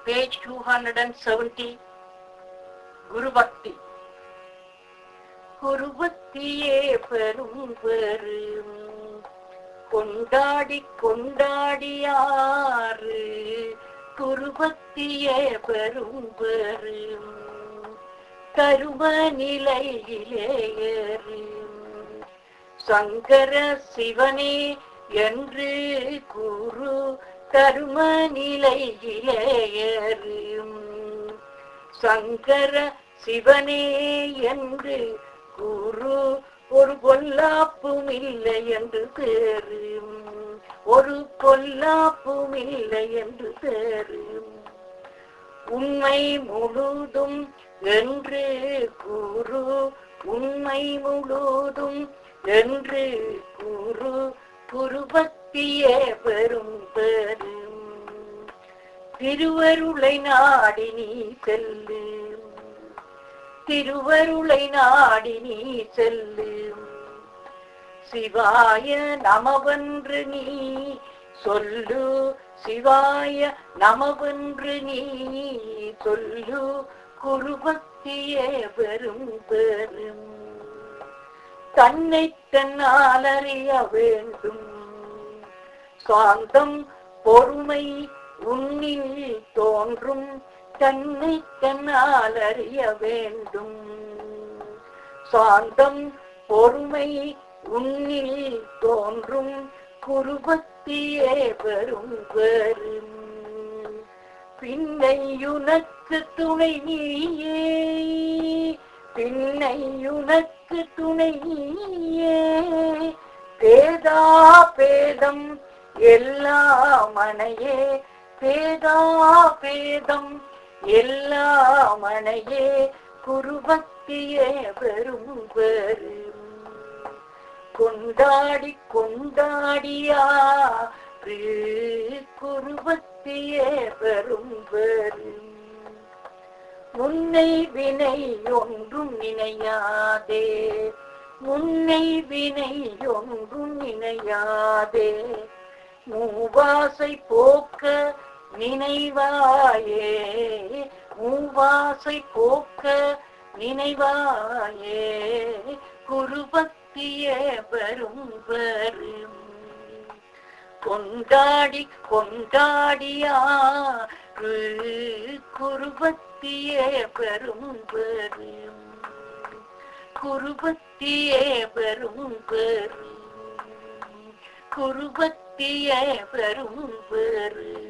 page 270 குரு பக்தி குரு பக்தியே பெரும் பெரும் கொண்டாடி கொண்டாடியாறு குரு பக்தியே பெரும் பெரும் கரும நிலையிலே ஏறு சங்கர சிவனே என்று குரு கரும நிலையிலே ஏறும் சங்கர சிவனே என்று குரு ஒரு பொல்லாப்பும் இல்லை என்று தேரும் ஒரு பொல்லாப்பும் இல்லை என்று தேரும் உண்மை முழுதும் என்று கூறு உண்மை முழுதும் என்று கூறு குருபக்தியே பெரும் பெரும் திருவருளை நாடி நீ செல்லு திருவருளை நாடி நீ செல்லு சிவாய நமவென்று நீ சொல்லு சிவாய நமவென்று நீ சொல்லு குருபக்தியே பெரும் பெரும் தன்னை தன்னால் அறிய வேண்டும் சாந்தம் பொறுமை உன்னில் தோன்றும் தன்னை தன்னால் அறிய வேண்டும் சாந்தம் பொறுமை உன்னில் தோன்றும் குருபக்தியே பெரும் பெரும் பின்னையுனக்கு துணை நீயே பின்னையுனக்கு துணை நீயே பேதா பேதம் எல்லாம் அணையே பேதா பேதம் எல்லாம் அணையே குருபக்தியே பெரும் பெரும் கொண்டாடி கொண்டாடியா குருபக்தியே பெரும் பெரும் முன்னை வினை ஒன்றும் நினையாதே முன்னை வினை ஒன்றும் நினையாதே மூவாசை போக்க நினைவாயே மூவாசை போக்க நினைவாயே குருபக்தியே பெரும் பெரும் கொண்டாடி கொண்டாடியா குருபக்தியே பெரும் பெரும் குருபக்தியே பெரும் பெரும் குருபக்தியே பெரும் பெரும்